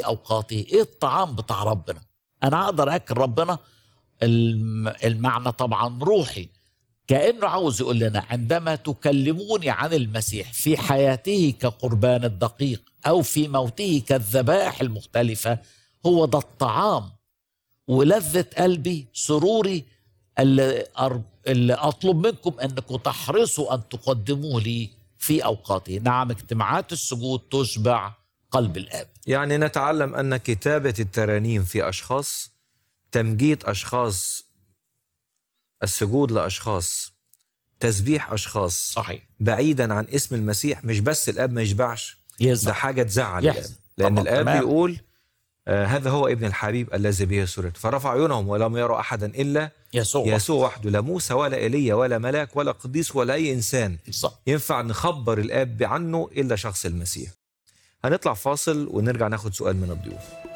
في اوقاته ايه الطعام بتاع ربنا انا اقدر اكل ربنا الم- المعنى طبعا روحي كانه عاوز يقول لنا عندما تكلموني عن المسيح في حياته كقربان الدقيق او في موته كالذبائح المختلفه هو ده الطعام ولذة قلبي سروري اللي, أر... اللي أطلب منكم أنكم تحرصوا أن تقدموه لي في أوقاته نعم اجتماعات السجود تشبع قلب الآب يعني نتعلم أن كتابة الترانيم في أشخاص تمجيد أشخاص السجود لأشخاص تسبيح أشخاص صحيح بعيدا عن اسم المسيح مش بس الأب ما يشبعش ده يزعل حاجة تزعل يحزن. الآب لأن طبعاً، الآب تمام. بيقول آه هذا هو ابن الحبيب الذي به سررت فرفع عيونهم ولم يروا أحدا إلا يسوع يسوع وحده لا موسى ولا ايليا ولا ملاك ولا قديس ولا اي انسان صح. ينفع نخبر الاب عنه الا شخص المسيح هنطلع فاصل ونرجع ناخد سؤال من الضيوف